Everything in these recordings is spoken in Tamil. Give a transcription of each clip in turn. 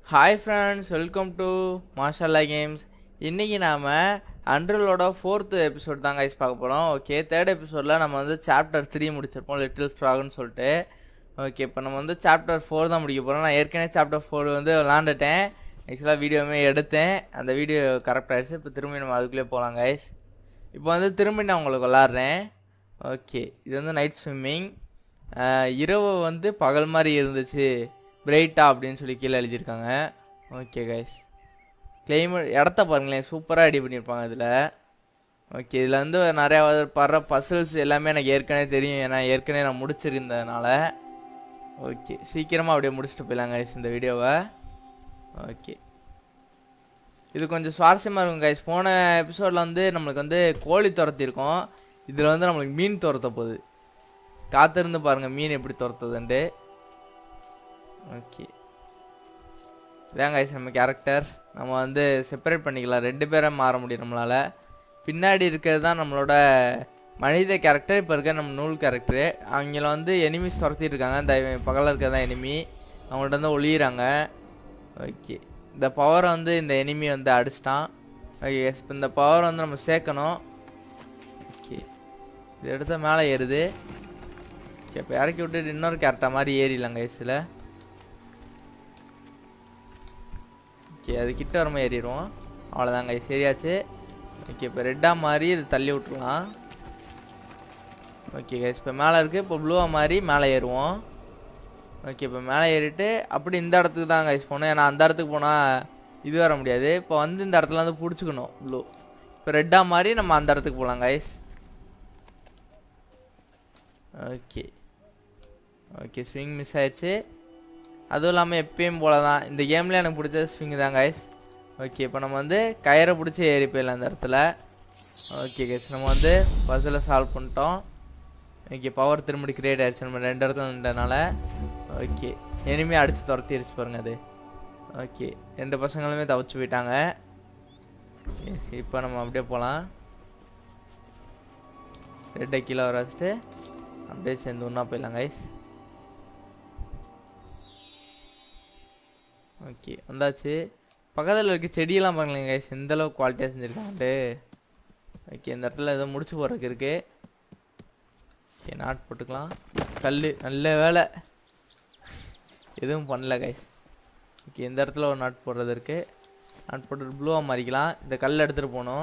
hi friends welcome to Mashallah games இன்றைக்கி நாம் அண்ட்ரலோட ஃபோர்த்து எபிசோட் தான் கைஸ் பார்க்க போகிறோம் ஓகே தேர்ட் எபிசோடில் நம்ம வந்து சாப்டர் த்ரீ முடிச்சிருப்போம் லிட்டில் ஃப்ராக்னு சொல்லிட்டு ஓகே இப்போ நம்ம வந்து சாப்டர் ஃபோர் தான் முடிக்க போகிறோம் நான் ஏற்கனவே சாப்டர் ஃபோர் வந்து விளாண்டுட்டேன் ஆக்சுவலாக வீடியோவுமே எடுத்தேன் அந்த வீடியோ கரெக்ட் ஆயிடுச்சு இப்போ திரும்பி நம்ம அதுக்குள்ளே போகலாம் கைஸ் இப்போ வந்து திரும்பி நான் உங்களுக்கு விளாட்றேன் ஓகே இது வந்து நைட் ஸ்விம்மிங் இரவு வந்து பகல் மாதிரி இருந்துச்சு பிரைட்டா அப்படின்னு சொல்லி கீழே எழுதியிருக்காங்க ஓகே கைஸ் கிளைமேட் இடத்த பாருங்களேன் சூப்பராக ரெடி பண்ணியிருப்பாங்க இதில் ஓகே இதில் வந்து நிறையா படுற பசில்ஸ் எல்லாமே எனக்கு ஏற்கனவே தெரியும் ஏன்னா ஏற்கனவே நான் முடிச்சிருந்ததுனால ஓகே சீக்கிரமாக அப்படியே முடிச்சுட்டு போயிடலாம் கைஸ் இந்த வீடியோவை ஓகே இது கொஞ்சம் சுவாரஸ்யமாக இருக்கும் கைஸ் போன எபிசோடில் வந்து நம்மளுக்கு வந்து கோழி துரத்திருக்கோம் இதில் வந்து நம்மளுக்கு மீன் துரத்த போகுது காத்திருந்து பாருங்கள் மீன் எப்படி துரத்துதுன்ட்டு ஓகே இதான் கைஸ் நம்ம கேரக்டர் நம்ம வந்து செப்பரேட் பண்ணிக்கலாம் ரெண்டு பேரை மாற முடியும் நம்மளால் பின்னாடி இருக்கிறது தான் நம்மளோட மனித கேரக்டர் இப்போ இருக்க நம்ம நூல் கேரக்டரு அவங்கள வந்து எனிமிஸ் துரத்திட்டு இருக்காங்க இந்த பகலில் இருக்கிறது தான் எனிமி அவங்கள்ட்ட வந்து ஒளியிறாங்க ஓகே இந்த பவரை வந்து இந்த எனிமி வந்து அடிச்சிட்டான் ஓகே இப்போ இந்த பவர் வந்து நம்ம சேர்க்கணும் ஓகே இது எடுத்தால் மேலே ஏறுது ஓகே இப்போ இறக்கி விட்டுட்டு இன்னொரு கேரக்டர் மாதிரி ஏறிடலாம் கைஸில் ஓகே அது கிட்ட வரமா ஏறிடுவோம் அவ்வளோதாங்க சரியாச்சு ஓகே இப்போ ரெட்டாக மாறி இது தள்ளி விட்ருலாம் ஓகே கைஸ் இப்போ மேலே இருக்குது இப்போ ப்ளூவாக மாறி மேலே ஏறுவோம் ஓகே இப்போ மேலே ஏறிட்டு அப்படி இந்த இடத்துக்கு தான் கைஸ் போகணும் ஏன்னா அந்த இடத்துக்கு போனால் இது வர முடியாது இப்போ வந்து இந்த இடத்துல வந்து பிடிச்சிக்கணும் ப்ளூ இப்போ ரெட்டாக மாறி நம்ம அந்த இடத்துக்கு போகலாம் guys okay okay swing miss ஆயிடுச்சு அதுவும் இல்லாமல் எப்பயும் போல தான் இந்த கேமில் எனக்கு பிடிச்சது ஸ்விங் தான் கைஸ் ஓகே இப்போ நம்ம வந்து கயிறை பிடிச்சி ஏறி போயிடலாம் அந்த இடத்துல ஓகே கைஸ் நம்ம வந்து பஸ்ஸில் சால்வ் பண்ணிட்டோம் ஓகே பவர் திரும்பி கிரியேட் ஆயிடுச்சு நம்ம ரெண்டு இடத்துல நின்றனால ஓகே எனிமே அடித்து துரத்திடுச்சு பாருங்க அது ஓகே ரெண்டு பசங்களுமே தவிச்சு போயிட்டாங்க எஸ் இப்போ நம்ம அப்படியே போகலாம் ரெட்டை கீழே வர வச்சுட்டு அப்படியே சேர்ந்து ஒன்றா போயிடலாம் கைஸ் ஓகே வந்தாச்சு பக்கத்தில் இருக்க செடியெல்லாம் பாருங்களேன் கைஸ் எந்த அளவுக்கு குவாலிட்டியாக செஞ்சுருக்காங்கட்டு ஓகே இந்த இடத்துல ஏதோ முடிச்சு போகிறதுக்கு இருக்குது ஓகே நாட் போட்டுக்கலாம் கல் நல்ல வேலை எதுவும் பண்ணல கைஸ் ஓகே இந்த இடத்துல ஒரு நாட் போடுறது இருக்குது நாட் போட்டு ப்ளூவாக மாறிக்கலாம் இந்த கல் எடுத்துகிட்டு போகணும்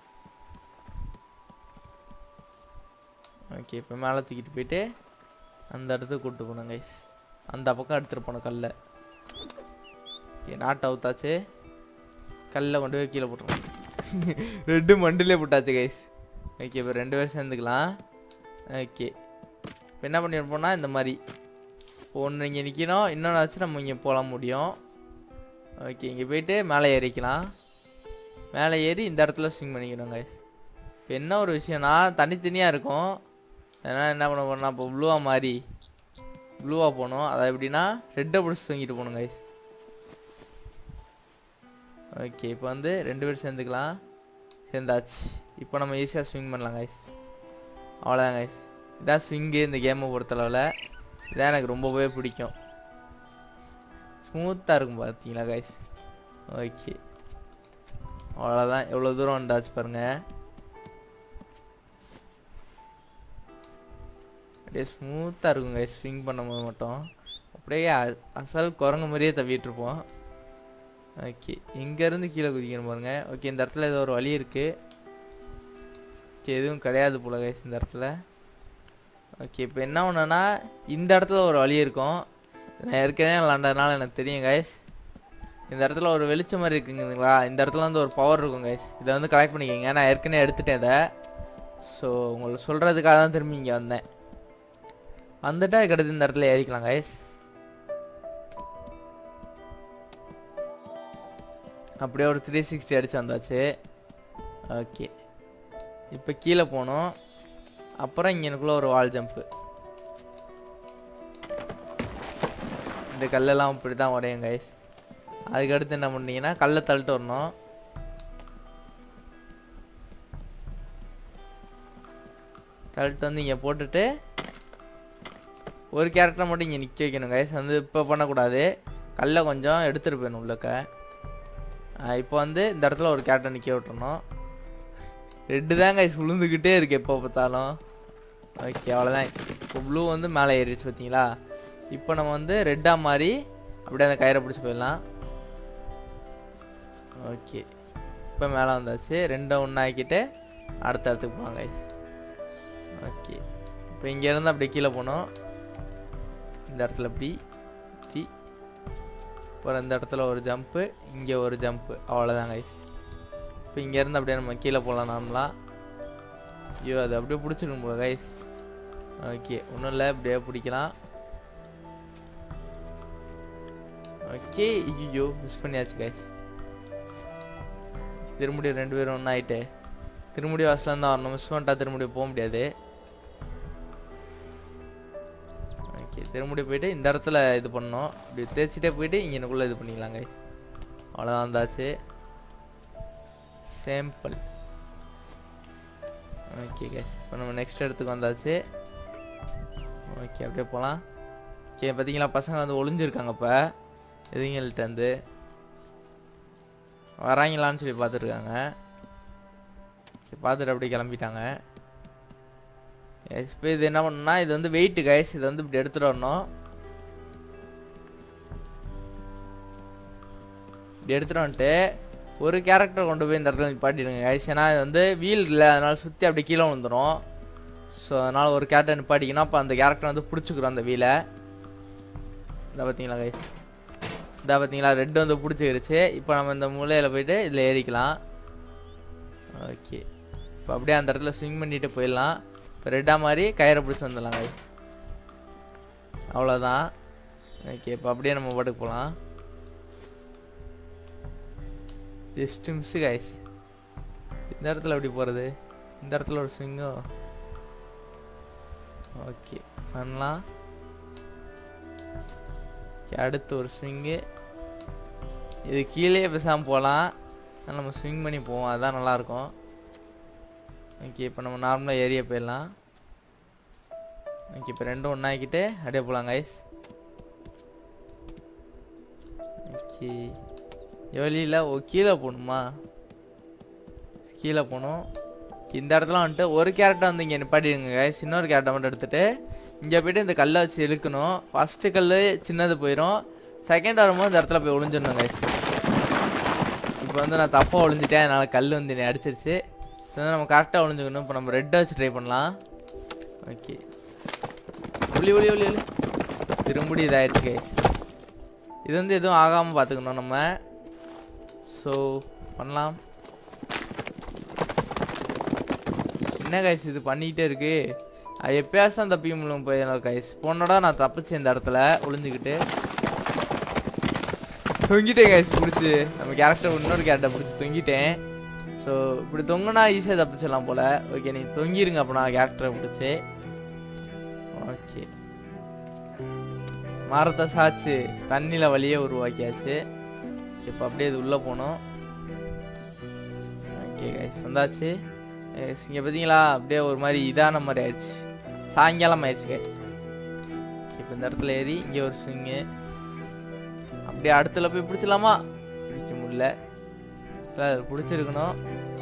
ஓகே இப்போ மேலே தூக்கிட்டு போயிட்டு அந்த இடத்துக்கு கூப்பிட்டு போகணும் கைஸ் அந்த பக்கம் எடுத்துகிட்டு போகணும் கல்லை ஓகே நாட் அவுத்தாச்சு கல்லை கொண்டு போய் கீழே போட்டுருவோம் ரெண்டு மண்டிலே போட்டாச்சு கைஸ் ஓகே இப்போ ரெண்டு பேரும் சேர்ந்துக்கலாம் ஓகே இப்போ என்ன பண்ணியிருப்போம்னா இந்த மாதிரி ஒன்று இங்கே நிற்கணும் இன்னொன்று வச்சு நம்ம இங்கே போகலாம் முடியும் ஓகே இங்கே போயிட்டு மேலே ஏறிக்கலாம் மேலே ஏறி இந்த இடத்துல ஸ்விங் பண்ணிக்கணும் கைஸ் இப்போ என்ன ஒரு விஷயம்னா தனித்தனியாக இருக்கும் அதனால் என்ன பண்ண போகிறோம்னா இப்போ ப்ளூவாக மாறி ப்ளூவாக போகணும் அதை எப்படின்னா ரெட்டை பிடிச்சி தூங்கிட்டு போகணும் கைஸ் ஓகே இப்போ வந்து ரெண்டு பேரும் சேர்ந்துக்கலாம் சேர்ந்தாச்சு இப்போ நம்ம ஈஸியாக ஸ்விங் பண்ணலாம் கைஸ் அவ்வளோதான் கைஸ் இதான் ஸ்விங்கு இந்த கேமை பொறுத்தளவில் இதான் எனக்கு ரொம்பவே பிடிக்கும் ஸ்மூத்தாக இருக்கும் பார்த்தீங்களா கைஸ் ஓகே அவ்வளோதான் எவ்வளோ தூரம் வந்தாச்சு பாருங்கள் அப்படியே ஸ்மூத்தாக இருக்கும் கைஸ் ஸ்விங் பண்ணும்போது மட்டும் அப்படியே அசல் குரங்கு மாதிரியே தவிட்டுருப்போம் ஓகே இங்கேருந்து கீழே குதிக்கணும் பாருங்க ஓகே இந்த இடத்துல ஏதோ ஒரு வழி இருக்குது ஓகே எதுவும் கிடையாது போல கைஸ் இந்த இடத்துல ஓகே இப்போ என்ன ஒன்றுனா இந்த இடத்துல ஒரு வழி இருக்கும் நான் ஏற்கனவே விளாண்டதுனால எனக்கு தெரியும் கைஸ் இந்த இடத்துல ஒரு வெளிச்சம் மாதிரி இருக்குங்களா இந்த இடத்துல வந்து ஒரு பவர் இருக்கும் கைஸ் இதை வந்து கலெக்ட் பண்ணிக்கோங்க நான் ஏற்கனவே எடுத்துட்டேன் இதை ஸோ உங்களுக்கு சொல்கிறதுக்காக தான் திரும்பி இங்கே வந்தேன் வந்துட்டு அதுக்கடுத்து இந்த இடத்துல ஏறிக்கலாம் கைஸ் அப்படியே ஒரு த்ரீ சிக்ஸ்டி அடிச்சு வந்தாச்சு ஓகே இப்போ கீழே போனோம் அப்புறம் இங்கே எனக்குள்ள ஒரு வால் ஜம்ப்பு இந்த கல்லெல்லாம் இப்படி தான் உடையும் கைஸ் அதுக்கடுத்து என்ன பண்ணீங்கன்னா கல்லை தள்ளிட்டு வரணும் தள்ளிட்டு வந்து இங்கே போட்டுட்டு ஒரு கேரக்டரை மட்டும் இங்கே நிற்க வைக்கணும் கைஸ் வந்து இப்போ பண்ணக்கூடாது கல்லை கொஞ்சம் எடுத்துகிட்டு போயிடணும் உள்ளக்க ஆ, இப்போ வந்து இந்த இடத்துல ஒரு கேட்டை நிற்க விட்டுறணும் ரெட்டு தான் கைஸ் விழுந்துக்கிட்டே இருக்கு எப்போ பார்த்தாலும் ஓகே அவ்வளோதான் இப்போ ப்ளூ வந்து மேலே ஏறிடுச்சு பார்த்தீங்களா இப்போ நம்ம வந்து ரெட்டாக மாறி அப்படியே அந்த கயிறை பிடிச்சி போயிடலாம் ஓகே இப்போ மேலே வந்தாச்சு ரெண்டும் ஒன்றாக்கிட்டு அடுத்த இடத்துக்கு போகலாம் கைஸ் ஓகே இப்போ இங்கேருந்து அப்படியே கீழே போனோம் இந்த இடத்துல இப்படி இப்படி அப்புறம் இந்த இடத்துல ஒரு ஜம்ப்பு இங்கே ஒரு ஜம்ப்பு அவ்வளோதான் கைஸ் இப்போ இங்கேருந்து அப்படியே நம்ம கீழே போகலாம் நார்மலாக ஐயோ அது அப்படியே பிடிச்சிருக்கும் போல கைஸ் ஓகே ஒன்றும் இல்லை இப்படியே பிடிக்கலாம் ஓகே ஐயோ மிஸ் பண்ணியாச்சு கைஸ் திரும்பியும் ரெண்டு பேரும் ஒன்றா ஆயிட்டு திருமுடி வாசலாம் தான் வரணும் மிஸ் பண்ணிட்டா திருமுடி போக முடியாது ஓகே திருமுடி போயிட்டு இந்த இடத்துல இது பண்ணோம் இப்படி தேய்ச்சிட்டே போயிட்டு இங்கனுக்குள்ளே இது பண்ணிக்கலாம் கைஸ் அவ்வளோதான் வந்தாச்சு சாம்பிள் ஓகே கைஸ் இப்போ நம்ம நெக்ஸ்ட் இடத்துக்கு வந்தாச்சு ஓகே அப்படியே போகலாம் ஓகே பார்த்தீங்களா பசங்க வந்து ஒளிஞ்சிருக்காங்க இப்போ எதுங்கள்ட்ட வந்து வராங்களான்னு சொல்லி பார்த்துருக்காங்க சரி பார்த்துட்டு அப்படியே கிளம்பிட்டாங்க எஸ் இப்போ இது என்ன பண்ணணும்னா இது வந்து வெயிட்டு கைஸ் இதை வந்து இப்படி எடுத்துகிட்டு வரணும் இப்படி எடுத்துகிட்டு வந்துட்டு ஒரு கேரக்டர் கொண்டு போய் இந்த இடத்துல நிப்பாட்டிடுங்க கைஸ் ஏன்னா இது வந்து வீல் இல்லை அதனால சுற்றி அப்படியே கீழே விழுந்துடும் ஸோ அதனால் ஒரு கேரக்டர் நிப்பாட்டிங்கன்னா அப்போ அந்த கேரக்டர் வந்து பிடிச்சிக்கிறோம் அந்த வீலை இதை பார்த்தீங்களா கைஸ் இதை பார்த்தீங்களா ரெட் வந்து பிடிச்சிக்கிருச்சு இப்போ நம்ம இந்த மூலையில் போயிட்டு இதில் ஏறிக்கலாம் ஓகே இப்போ அப்படியே அந்த இடத்துல ஸ்விங் பண்ணிட்டு போயிடலாம் இப்போ ரெட்டாக மாதிரி கயிறை பிடிச்சி வந்துடலாம் கைஸ் அவ்வளோதான் ஓகே இப்போ அப்படியே நம்ம பாட்டுக்கு போகலாம் ஜஸ்ட் மிஸ்ஸு கைஸ் இந்த இடத்துல எப்படி போகிறது இந்த இடத்துல ஒரு ஸ்விங்கோ ஓகே பண்ணலாம் ஓகே அடுத்து ஒரு ஸ்விங்கு இது கீழே பேசாமல் போகலாம் ஆனா நம்ம ஸ்விங் பண்ணி போவோம் அதுதான் நல்லாயிருக்கும் ஓகே இப்போ நம்ம நார்மலாக ஏரியா போயிடலாம் ஓகே இப்போ ரெண்டும் ஒன்றாக்கிட்டு அப்படியே போகலாம் கைஸ் ஓகே எவ்வளியில் ஓ கீழே போகணுமா கீழே போகணும் இந்த இடத்துல வந்துட்டு ஒரு கேரட்டை வந்து இங்கே நிப்பாட்டிடுங்க கைஸ் இன்னொரு கேரட்டை மட்டும் எடுத்துகிட்டு இங்கே போயிட்டு இந்த கல்லை வச்சு இழுக்கணும் ஃபஸ்ட்டு கல் சின்னது போயிடும் செகண்ட் வரும்போது இந்த இடத்துல போய் ஒளிஞ்சிடணும் கைஸ் இப்போ வந்து நான் தப்பாக ஒளிஞ்சிட்டேன் அதனால் கல் வந்து என்னை அடிச்சிருச்சு ஸோ வந்து நம்ம கரெக்டாக ஒளிஞ்சுக்கணும் இப்போ நம்ம ரெட்டை வச்சு ட்ரை பண்ணலாம் ஓகே ஒளி ஒளி ஒளி ஒளி திரும்படி இதாயிடுச்சு கைஸ் இது வந்து எதுவும் ஆகாமல் பார்த்துக்கணும் நம்ம ஸோ பண்ணலாம் என்ன கைஸ் இது பண்ணிக்கிட்டே இருக்கு அது எப்பயாச்சும் தான் தப்பிக்க முடியும் போய் கைஸ் போனோட நான் தப்பிச்சேன் இந்த இடத்துல ஒளிஞ்சுக்கிட்டு தொங்கிட்டேன் கைஸ் பிடிச்சி நம்ம கேரக்டர் இன்னொரு கேரக்டர் பிடிச்சி தொங்கிட்டேன் ஸோ இப்படி தொங்குனா ஈஸியாக தப்பிச்சிடலாம் போல் ஓகே நீ தொங்கிருங்க அப்போ நான் கேரக்டரை பிடிச்சி ஓகே மரத்தை சாச்சு தண்ணியில் வழியே உருவாக்கியாச்சு இப்போ அப்படியே இது உள்ளே போகணும் ஓகே கைஸ் வந்தாச்சு இங்கே பார்த்தீங்களா அப்படியே ஒரு மாதிரி இதான மாதிரி ஆயிடுச்சு சாயங்காலம் ஆயிடுச்சு கைஸ் இப்போ இந்த இடத்துல ஏறி இங்கே ஒரு ஸ்விங்கு அப்படியே அடுத்துல போய் பிடிச்சலாமா பிடிக்க முடியல இல்லை அதில் பிடிச்சிருக்கணும்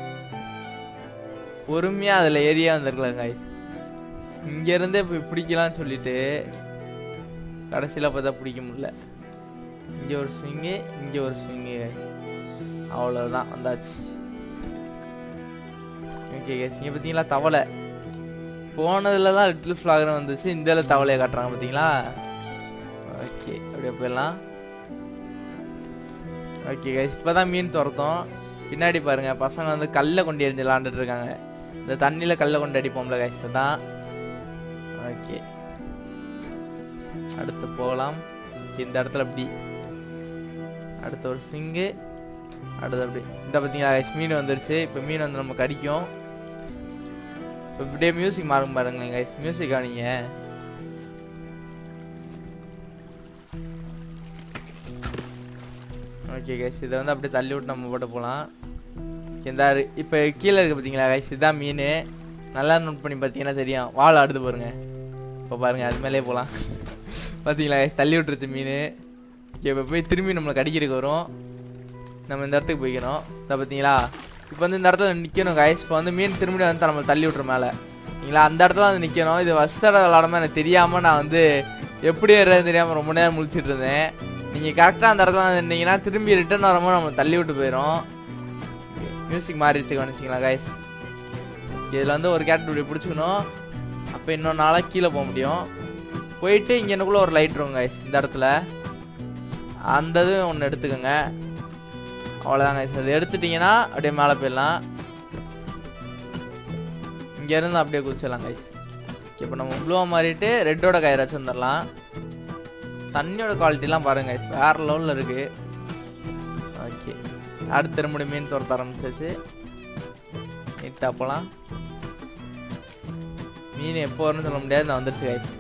பொறுமையாக அதில் ஏரியா வந்திருக்கலாம் கைஸ் இங்கேருந்தே போய் பிடிக்கலாம்னு சொல்லிட்டு கடைசியில் பார்த்தா பிடிக்க முடியல இங்கே ஒரு ஸ்விங்கு இங்கே ஒரு ஸ்விங்கு கைஸ் அவ்வளோதான் வந்தாச்சு ஓகே கேஸ் இங்கே பார்த்தீங்களா தவளை போனதில் தான் லிட்டில் ஃப்ளாகர் வந்துச்சு இந்த இதில் தவளையை காட்டுறாங்க பார்த்தீங்களா ஓகே அப்படியே போயிடலாம் ஓகே கைஸ் இப்போ தான் மீன் துரத்தோம் பின்னாடி பாருங்க பசங்க வந்து கல்லை கொண்டு எரிஞ்சு விளாண்டுட்டு இருக்காங்க இந்த தண்ணியில் கல்லை கொண்டு அடிப்போம்ல கைஸ் தான் ஓகே அடுத்து போகலாம் இந்த இடத்துல அப்படி அடுத்து ஒரு சிங்கு அடுத்து அப்படி இந்த பார்த்தீங்களா guys, மீன் வந்துருச்சு இப்போ மீன் வந்து நம்ம கடிக்கும் இப்போ இப்படியே மியூசிக் மாறும் பாருங்களேன் கைஸ் மியூசிக் ஆனீங்க ஓகே கைஸ் இதை வந்து அப்படியே தள்ளி விட்டு நம்ம போட்டு போகலாம் இந்த இப்போ கீழே இருக்கு பார்த்தீங்களா கைஸ் இதான் மீன் நல்லா நோட் பண்ணி பார்த்தீங்கன்னா தெரியும் வாழை அடுத்து பாருங்க இப்போ பாருங்க அது மேலே போகலாம் பார்த்தீங்களா கைஸ் தள்ளி விட்டுருச்சு மீன் இப்போ போய் திரும்பி நம்மளை கடிக்கிறதுக்கு வரும் நம்ம இந்த இடத்துக்கு போய்க்கணும் இதை பார்த்தீங்களா இப்போ வந்து இந்த இடத்துல நிற்கணும் கைஸ் இப்போ வந்து மீன் திரும்பி வந்து நம்மளை தள்ளி விட்ற மேலே நீங்களா அந்த இடத்துல வந்து நிற்கணும் இது ஃபஸ்ட் தடவை விளாடாம எனக்கு தெரியாமல் நான் வந்து எப்படி ஏறது தெரியாமல் ரொம்ப நேரம் முழிச்சிட்டு இருந்தேன் நீங்கள் கரெக்டாக அந்த இடத்துல வந்து நின்னீங்கன்னா திரும்பி ரிட்டர்ன் வரும்போது நம்மளை தள்ளி விட்டு போயிடும் மியூசிக் மாறிடுச்சு கவனிச்சிங்களா கைஸ் இதில் வந்து ஒரு கேரக்டர் இப்படி பிடிச்சிக்கணும் அப்போ இன்னொரு நாளாக கீழே போக முடியும் போயிட்டு இங்கே எனக்குள்ளே ஒரு லைட் இருக்கும் கைஸ் இந்த இடத்துல அந்த இது ஒன்று எடுத்துக்கோங்க அவ்வளோதான் கைஸ் அது எடுத்துட்டிங்கன்னா அப்படியே மேலே போயிடலாம் இங்கேருந்து அப்படியே குதிச்சிடலாம் கைஸ் இப்போ நம்ம ப்ளூவாக மாறிட்டு ரெட்டோட கயிறு வச்சு வந்துடலாம் தண்ணியோட குவாலிட்டிலாம் பாருங்க guys வேறு லெவலில் இருக்குது ஓகே அடுத்து திரும்ப மீன் துரத்த ஆரம்பிச்சாச்சு நீட்டாக போகலாம் மீன் எப்போ வரும்னு சொல்ல முடியாது நான் வந்துருச்சு கைஸ்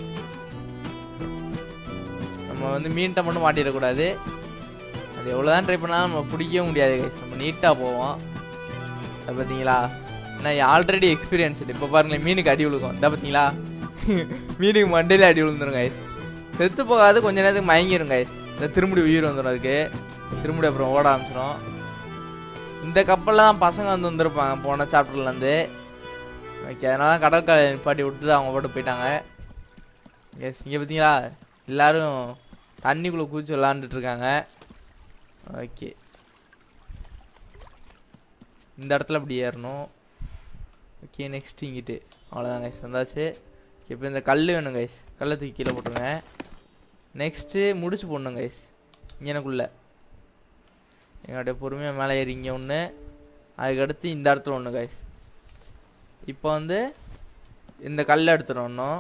நம்ம வந்து மீன்கிட்ட மட்டும் மாட்டிடக்கூடாது அது எவ்வளோதான் ட்ரை பண்ணாலும் நம்ம பிடிக்கவே முடியாது கைஸ் நம்ம நீட்டாக போவோம் அதை பார்த்தீங்களா நான் ஆல்ரெடி எக்ஸ்பீரியன்ஸ் இப்போ பாருங்களேன் மீனுக்கு அடி விழுக்கும் இதை பார்த்தீங்களா மீனுக்கு மண்டையில் அடி விழுந்துரும் கைஸ் செத்து போகாது கொஞ்ச நேரத்துக்கு மயங்கிரும் கைஸ் இந்த திரும்பி உயிர் வந்துடும் அதுக்கு திரும்பி அப்புறம் ஓட ஆரம்பிச்சிடும் இந்த கப்பலில் தான் பசங்க வந்து வந்திருப்பாங்க போன சாப்டர்லேருந்து ஓகே அதனால தான் கடற்கரை நிப்பாட்டி விட்டு அவங்க போட்டு போயிட்டாங்க எஸ் இங்கே பார்த்தீங்களா எல்லாரும் தண்ணிக்குள்ளே குதிச்சு விளாண்டுட்டு இருக்காங்க ஓகே இந்த இடத்துல இப்படி ஏறணும் ஓகே நெக்ஸ்ட் இங்கிட்டு அவ்வளோதான் கைஸ் வந்தாச்சு இப்போ இந்த கல் வேணும் கைஸ் கல்லை தூக்கி கீழே போட்டுருங்க நெக்ஸ்ட்டு முடிச்சு போடணும் கைஸ் எனக்குள்ளே எங்களுடைய பொறுமையாக மேலே ஏறி இங்கே ஒன்று அதுக்கடுத்து இந்த இடத்துல ஒன்று கைஸ் இப்போ வந்து இந்த கல்லை எடுத்துடணும்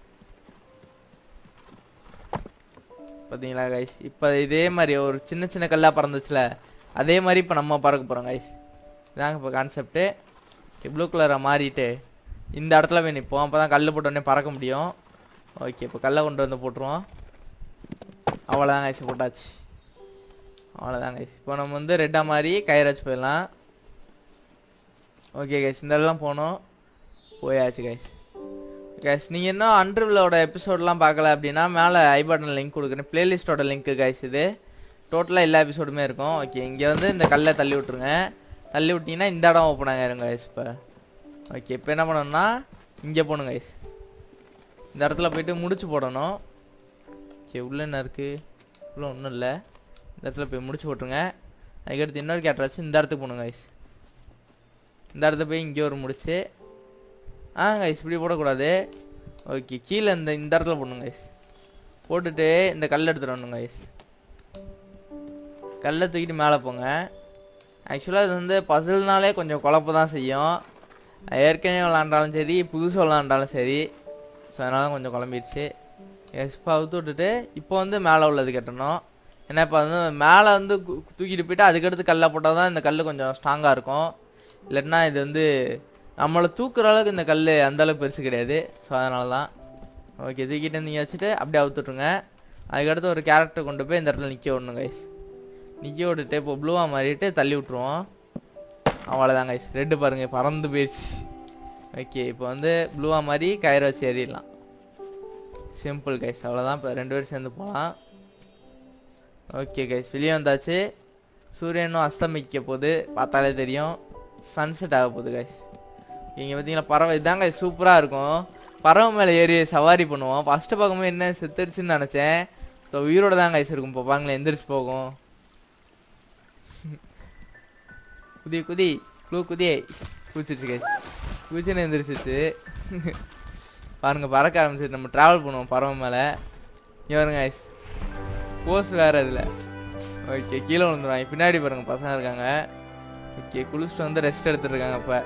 பார்த்தீங்களா கைஸ் இப்போ இதே மாதிரி ஒரு சின்ன சின்ன கல்லாக பறந்துச்சுல அதே மாதிரி இப்போ நம்ம பறக்க போகிறோம் கைஸ் இதாங்க இப்போ கான்செப்ட்டு ப்ளூ கலரை மாறிட்டு இந்த இடத்துல போய் நிற்போம் அப்போ தான் கல் போட்ட உடனே பறக்க முடியும் ஓகே இப்போ கல்லை கொண்டு வந்து போட்டுருவோம் அவ்வளோதான் கைஸ் போட்டாச்சு அவ்வளோதான் கைஸ் இப்போ நம்ம வந்து ரெட்டாக மாதிரி கயிறு வச்சு போயிடலாம் ஓகே கைஸ் இந்த இடம்லாம் போனோம் போயாச்சு கைஸ் கைஸ் நீங்கள் இன்னும் அண்டர்விலோட எபிசோட்லாம் பார்க்கல அப்படின்னா மேலே ஐ பட்டன் லிங்க் கொடுக்குறேன் பிளேலிஸ்ட்டோட லிங்க்கு கைஸ் இது டோட்டலாக எல்லா எபிசோடுமே இருக்கும் ஓகே இங்கே வந்து இந்த கல்லை தள்ளி விட்ருங்க தள்ளி விட்டிங்கன்னா இந்த இடம் ஓப்பன் ஆகிருங்க கைஸ் இப்போ ஓகே இப்போ என்ன பண்ணணும்னா இங்கே போகணும் கைஸ் இந்த இடத்துல போயிட்டு முடிச்சு போடணும் ஓகே உள்ளே என்ன இருக்குது உள்ளே ஒன்றும் இல்லை இந்த இடத்துல போய் முடிச்சு போட்டுருங்க அதுக்கடுத்து இன்னொரு கேட்டர் வச்சு இந்த இடத்துக்கு போகணும் கைஸ் இந்த இடத்துல போய் இங்கே ஒரு முடிச்சு ஆ கைஸ் இப்படி போடக்கூடாது ஓகே கீழே இந்த இந்த இடத்துல போடணும் கைஸ் போட்டுட்டு இந்த கல் எடுத்துகிட்டு வரணும் கைஸ் கல்லை தூக்கிட்டு மேலே போங்க ஆக்சுவலாக இது வந்து பசில்னாலே கொஞ்சம் குழப்ப தான் செய்யும் ஏற்கனவே விளாண்டாலும் சரி புதுசு விளாண்டாலும் சரி ஸோ அதனால கொஞ்சம் குழம்பிடுச்சு எஸ் இப்போ அவுத்து விட்டுட்டு இப்போ வந்து மேலே உள்ளது கட்டணும் ஏன்னா இப்போ வந்து மேலே வந்து கு- தூக்கிட்டு போயிட்டு அதுக்கடுத்து கல்லை போட்டால் தான் இந்த கல் கொஞ்சம் ஸ்ட்ராங்காக இருக்கும் இல்லைன்னா இது வந்து நம்மளை தூக்குற அளவுக்கு இந்த கல் அந்த அளவுக்கு பெருசு கிடையாது ஸோ அதனால தான் ஓகே தூக்கிட்டு நீங்கள் வச்சுட்டு அப்படியே அவுத்துட்ருங்க அதுக்கடுத்து ஒரு கேரக்டர் கொண்டு போய் இந்த இடத்துல நிற்க விடணும் கைஸ் நிற்க விட்டுட்டு இப்போ ப்ளூவாக மாறிட்டு தள்ளி விட்ருவோம் அவ்வளோதான் கைஸ் ரெட்டு பாருங்க பறந்து போயிடுச்சு ஓகே இப்போ வந்து ப்ளூவாக மாதிரி கயிறு வச்சு ஏறிடலாம் சிம்பிள் கைஸ் அவ்வளோதான் இப்போ ரெண்டு பேரும் சேர்ந்து போகலாம் ஓகே கைஸ் வெளியே வந்தாச்சு சூரியனும் அஸ்தமிக்க போகுது பார்த்தாலே தெரியும் சன்செட் ஆக போகுது கைஸ் இங்கே பார்த்தீங்களா பறவை இதாங்க guys சூப்பராக இருக்கும் பறவை மேலே ஏறி சவாரி பண்ணுவோம் ஃபஸ்ட்டு பார்க்கும்போது என்ன செத்துருச்சுன்னு நினச்சேன் ஸோ உயிரோட தான் கைஸ் இருக்கும் இப்போ பாங்களேன் எந்திரிச்சு போகும் குதி குதி ப்ளூ குதி குதிச்சிருச்சு கைஸ் குதிச்சுன்னு எந்திரிச்சிச்சு பாருங்க பறக்க ஆரம்பிச்சிட்டு நம்ம ட்ராவல் பண்ணுவோம் பறவை மேலே இங்கே வருங்க கைஸ் போஸ் வேறு இதில் ஓகே கீழே விழுந்துருவாங்க பின்னாடி பாருங்க பசங்க இருக்காங்க ஓகே குளிச்சுட்டு வந்து ரெஸ்ட் எடுத்துட்டு இருக்காங்க இப்போ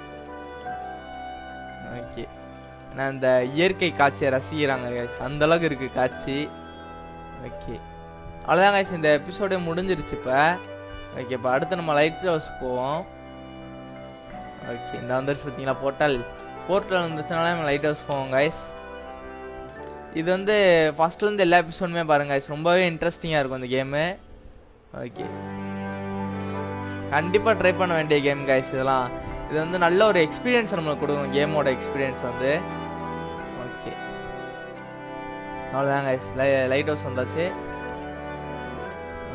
ஓகே நான் இந்த இயற்கை காட்சியை ரசிக்கிறாங்க guys அந்த அளவுக்கு இருக்கு காட்சி ஓகே அவ்வளோதான் guys இந்த எபிசோடே முடிஞ்சிருச்சு இப்போ ஓகே இப்போ அடுத்து நம்ம லைட் ஹவுஸ் போவோம் ஓகே இந்த வந்துருச்சு பார்த்தீங்களா போர்ட்டல் போர்ட்டல் வந்துச்சுனால நம்ம லைட் ஹவுஸ் போவோம் guys இது வந்து ஃபர்ஸ்ட்லேருந்து எல்லா எபிசோடுமே பாருங்க guys ரொம்பவே இன்ட்ரெஸ்டிங்காக இருக்கும் இந்த கேமு ஓகே கண்டிப்பாக ட்ரை பண்ண வேண்டிய கேம் கைஸ் இதெல்லாம் இது வந்து நல்ல ஒரு எக்ஸ்பீரியன்ஸ் நம்மளுக்கு கொடுக்கும் கேமோட எக்ஸ்பீரியன்ஸ் வந்து ஓகே அவ்வளோதான் கைஸ் லை லைட் ஹவுஸ் வந்தாச்சு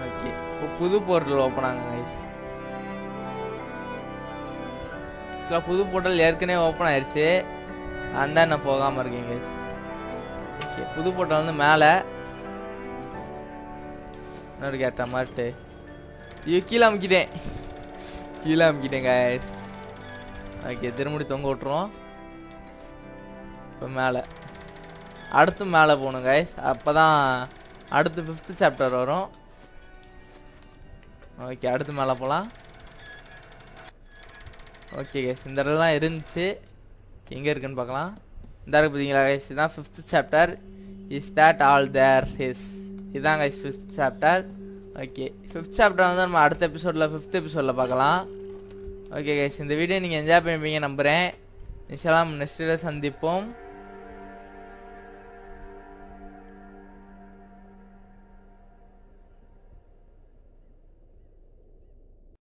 ஓகே இப்போ புது போர்ட்டல் ஓப்பன் ஆகுங்க கைஸ் ஸோ புது போர்ட்டல் ஏற்கனவே ஓப்பன் ஆயிடுச்சு அந்த நான் போகாமல் இருக்கேன் கைஸ் ஓகே புது போர்ட்டல் வந்து மேலே இன்னொரு கேட்ட மாட்டு ஐயோ கீழே அமுக்கிட்டேன் கீழே அமுக்கிட்டேன் கைஸ் ஓகே திரும்பி தொங்க விட்ருவோம் இப்போ மேலே அடுத்து மேலே போகணும் கைஸ் அப்போ தான் அடுத்து ஃபிஃப்த்து சாப்டர் வரும் ஓகே அடுத்து மேலே போகலாம் ஓகே கைஸ் இந்த இடத்துல தான் இருந்துச்சு எங்கே இருக்குன்னு பார்க்கலாம் இந்த இருக்கு பார்த்தீங்களா கைஸ் இதுதான் fifth chapter is that all there his இதுதான் guys fifth chapter okay fifth chapter வந்து நம்ம அடுத்த எபிசோடில் ஃபிஃப்த் எபிசோடில் பார்க்கலாம் ஓகே கைஸ் இந்த வீடியோ நீங்கள் என்ஜாய் பண்ணிப்பீங்க நம்புகிறேன் இன்ஷால்லாம் நெக்ஸ்ட் சந்திப்போம்